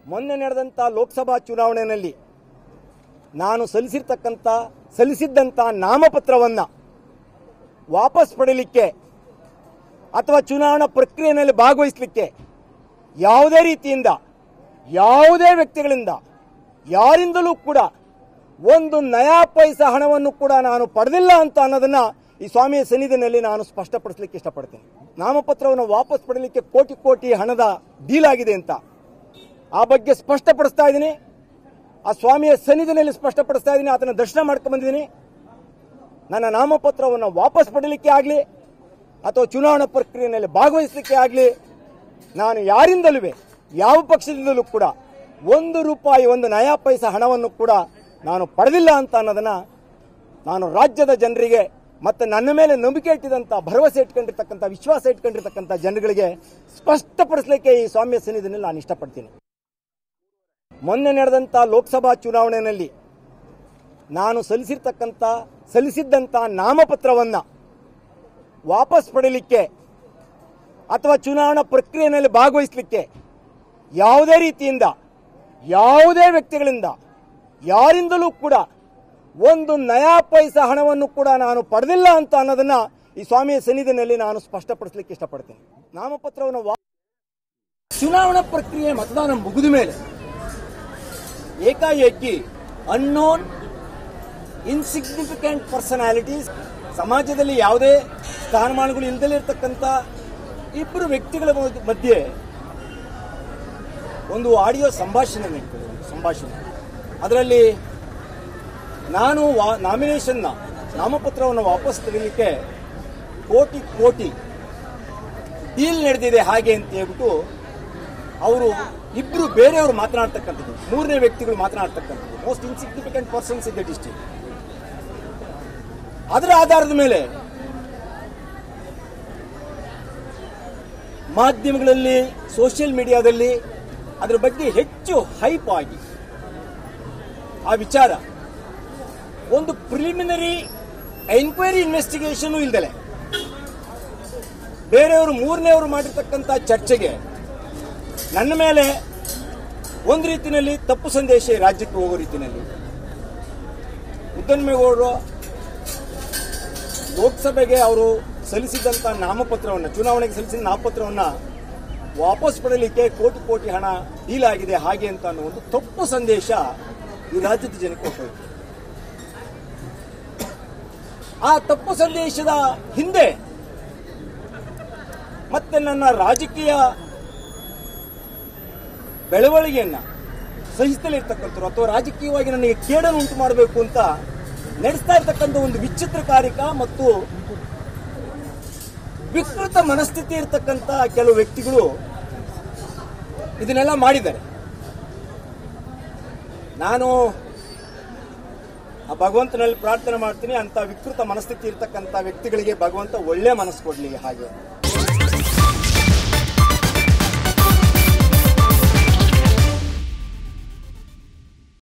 ಮೊನ್ನೆ ನಡೆದಂಥ ಲೋಕಸಭಾ ಚುನಾವಣೆಯಲ್ಲಿ ನಾನು ಸಲ್ಲಿಸಿರ್ತಕ್ಕಂಥ ಸಲ್ಲಿಸಿದ್ದಂಥ ನಾಮಪತ್ರವನ್ನು ವಾಪಸ್ ಪಡೆಯಲಿಕ್ಕೆ ಅಥವಾ ಚುನಾವಣಾ ಪ್ರಕ್ರಿಯೆಯಲ್ಲಿ ಭಾಗವಹಿಸಲಿಕ್ಕೆ ಯಾವುದೇ ರೀತಿಯಿಂದ ಯಾವುದೇ ವ್ಯಕ್ತಿಗಳಿಂದ ಯಾರಿಂದಲೂ ಕೂಡ ಒಂದು ನಯಾ ಪೈಸಾ ಹಣವನ್ನು ಕೂಡ ನಾನು ಪಡೆದಿಲ್ಲ ಅಂತ ಅನ್ನೋದನ್ನ ಈ ಸ್ವಾಮಿಯ ಸನ್ನಿಧಿನಲ್ಲಿ ನಾನು ಸ್ಪಷ್ಟಪಡಿಸಲಿಕ್ಕೆ ಇಷ್ಟಪಡ್ತೇನೆ ನಾಮಪತ್ರವನ್ನು ವಾಪಸ್ ಪಡೆಯಲಿಕ್ಕೆ ಕೋಟಿ ಕೋಟಿ ಹಣದ ಡೀಲ್ ಆಗಿದೆ ಅಂತ ಆ ಬಗ್ಗೆ ಸ್ಪಷ್ಟಪಡಿಸ್ತಾ ಇದ್ದೀನಿ ಆ ಸ್ವಾಮಿಯ ಸನ್ನಿಧಿನಲ್ಲಿ ಸ್ಪಷ್ಟಪಡಿಸ್ತಾ ಇದ್ದೀನಿ ಆತನ ದರ್ಶನ ಮಾಡ್ಕೊಂಡ್ ಬಂದಿದ್ದೀನಿ ನನ್ನ ನಾಮಪತ್ರವನ್ನು ವಾಪಸ್ ಪಡೆಯಲಿಕ್ಕೆ ಆಗಲಿ ಅಥವಾ ಚುನಾವಣಾ ಪ್ರಕ್ರಿಯೆಯಲ್ಲಿ ಭಾಗವಹಿಸಲಿಕ್ಕೆ ಆಗಲಿ ನಾನು ಯಾರಿಂದಲೂ ಯಾವ ಪಕ್ಷದಿಂದಲೂ ಕೂಡ ಒಂದು ರೂಪಾಯಿ ಒಂದು ನಯಾ ಪೈಸಾ ಹಣವನ್ನು ಕೂಡ ನಾನು ಪಡೆದಿಲ್ಲ ಅಂತ ಅನ್ನೋದನ್ನ ನಾನು ರಾಜ್ಯದ ಜನರಿಗೆ ಮತ್ತೆ ನನ್ನ ಮೇಲೆ ನಂಬಿಕೆ ಇಟ್ಟಿದಂಥ ಭರವಸೆ ಇಟ್ಕೊಂಡಿರ್ತಕ್ಕಂಥ ವಿಶ್ವಾಸ ಇಟ್ಕೊಂಡಿರ್ತಕ್ಕಂಥ ಜನಗಳಿಗೆ ಸ್ಪಷ್ಟಪಡಿಸಲಿಕ್ಕೆ ಈ ಸ್ವಾಮಿಯ ಸನ್ನಿಧಿನಲ್ಲಿ ನಾನು ಇಷ್ಟಪಡ್ತೀನಿ ಮೊನ್ನೆ ನಡೆದಂಥ ಲೋಕಸಭಾ ಚುನಾವಣೆಯಲ್ಲಿ ನಾನು ಸಲ್ಲಿಸಿರ್ತಕ್ಕಂಥ ಸಲ್ಲಿಸಿದ್ದಂಥ ನಾಮಪತ್ರವನ್ನು ವಾಪಸ್ ಪಡೆಯಲಿಕ್ಕೆ ಅಥವಾ ಚುನಾವಣಾ ಪ್ರಕ್ರಿಯೆಯಲ್ಲಿ ಭಾಗವಹಿಸಲಿಕ್ಕೆ ಯಾವುದೇ ರೀತಿಯಿಂದ ಯಾವುದೇ ವ್ಯಕ್ತಿಗಳಿಂದ ಯಾರಿಂದಲೂ ಕೂಡ ಒಂದು ನಯಾ ಪೈಸಾ ಹಣವನ್ನು ಕೂಡ ನಾನು ಪಡೆದಿಲ್ಲ ಅಂತ ಅನ್ನೋದನ್ನ ಈ ಸ್ವಾಮಿಯ ಸನ್ನಿಧಿನಲ್ಲಿ ನಾನು ಸ್ಪಷ್ಟಪಡಿಸಲಿಕ್ಕೆ ಇಷ್ಟಪಡ್ತೇನೆ ನಾಮಪತ್ರವನ್ನು ವಾ- ಚುನಾವಣಾ ಪ್ರಕ್ರಿಯೆ ಮತದಾನ ಮುಗಿದ ಮೇಲೆ ಏಕಾಏಕಿ ಅನ್ನೋನ್ ಇನ್ಸಿಗ್ನಿಫಿಕೆಂಟ್ ಪರ್ಸನಾಲಿಟೀಸ್ ಸಮಾಜದಲ್ಲಿ ಯಾವುದೇ ಸ್ಥಾನಮಾನಗಳು ಇಲ್ಲದಲೇ ಇರತಕ್ಕಂಥ ಇಬ್ಬರು ವ್ಯಕ್ತಿಗಳ ಮಧ್ಯ- ಮಧ್ಯೆ ಒಂದು ಆಡಿಯೋ ಸಂಭಾಷಣೆ ನಡೀತದೆ ಒಂದು ಸಂಭಾಷಣೆ ಅದರಲ್ಲಿ ನಾನು ವಾ- ನಾಮಿನೇಷನ್ನ ನಾಮಪತ್ರವನ್ನು ವಾಪಸ್ ತೆಗೆಯಲಿಕ್ಕೆ ಕೋಟಿ ಕೋಟಿ ಡೀಲ್ ನಡೆದಿದೆ ಹಾಗೆ ಅಂತ ಹೇಳ್ಬಿಟ್ಟು ಅವರು ಇಬ್ರು ಬೇರೆಯವರು ಮಾತನಾಡ್ತಕ್ಕಂಥದ್ದು ಮೂರನೇ ವ್ಯಕ್ತಿಗಳು ಮಾತನಾಡ್ತಕ್ಕಂಥದ್ದು most insignificant persons in the district ಅದರ ಆಧಾರದ ಮೇಲೆ ಮಾಧ್ಯಮಗಳಲ್ಲಿ ಸೋಷಿಯಲ್ ಮೀಡಿಯಾದಲ್ಲಿ ಅದರ ಬಗ್ಗೆ ಹೆಚ್ಚು ಹೈಪ್ ಆಗಿ ಆ ವಿಚಾರ ಒಂದು ಪ್ರಿಲಿಮಿನರಿ ಎನ್ಕ್ವೈರಿ ಇನ್ವೆಸ್ಟಿಗೇಷನ್ ಇಲ್ದಲೆ ಬೇರೆಯವರು ಮೂರನೇವರು ಮಾಡಿರ್ತಕ್ಕಂಥ ಚರ್ಚೆಗೆ ನನ್ನ ಮೇಲೆ ಒಂದು ರೀತಿಯಲ್ಲಿ ತಪ್ಪು ಸಂದೇಶ ಈ ರಾಜ್ಯಕ್ಕೆ ಹೋಗೋ ರೀತಿಯಲ್ಲಿ ಉದ್ದನ್ಮೇಗೌಡರು ಲೋಕಸಭೆಗೆ ಅವರು ಸಲ್ಲಿಸಿದಂಥ ನಾಮಪತ್ರವನ್ನು ಚುನಾವಣೆಗೆ ಸಲ್ಲಿಸಿದ ನಾಮಪತ್ರವನ್ನು ವಾಪಸ್ ಪಡೆಯಲಿಕ್ಕೆ ಕೋಟಿ ಕೋಟಿ ಹಣ ಡೀಲ್ ಆಗಿದೆ ಹಾಗೆ ಅಂತ ಅನ್ನೋ ಒಂದು ತಪ್ಪು ಸಂದೇಶ ಈ ರಾಜ್ಯದ ಜನಕ್ಕೆ ಹೋಗ್ತದೆ ಆ ತಪ್ಪು ಸಂದೇಶದ ಹಿಂದೆ ಮತ್ತೆ ನನ್ನ ರಾಜಕೀಯ ಬೆಳವಣಿಗೆಯನ್ನ ಸಹಿಸಲಿರ್ತಕ್ಕಂಥವ್ರು ಅಥವಾ ರಾಜಕೀಯವಾಗಿ ನನಗೆ ಕೇಡನ್ನು ಉಂಟು ಮಾಡಬೇಕು ಅಂತ ನಡೆಸ್ತಾ ಇರ್ತಕ್ಕಂಥ ಒಂದು ವಿಚಿತ್ರಕಾರಿಕ ಮತ್ತು ವಿಕೃತ ಮನಸ್ಥಿತಿ ಇರ್ತಕ್ಕಂಥ ಕೆಲವು ವ್ಯಕ್ತಿಗಳು ಇದನ್ನೆಲ್ಲ ಮಾಡಿದ್ದಾರೆ ನಾನು ಆ ಭಗವಂತನಲ್ಲಿ ಪ್ರಾರ್ಥನೆ ಮಾಡ್ತೀನಿ ಅಂತ ವಿಕೃತ ಮನಸ್ಥಿತಿ ಇರ್ತಕ್ಕಂಥ ವ್ಯಕ್ತಿಗಳಿಗೆ ಭಗವಂತ ಒಳ್ಳೆ ಮನಸ್ಸು ಕೊಡ್ಲಿ ಹಾಗೆ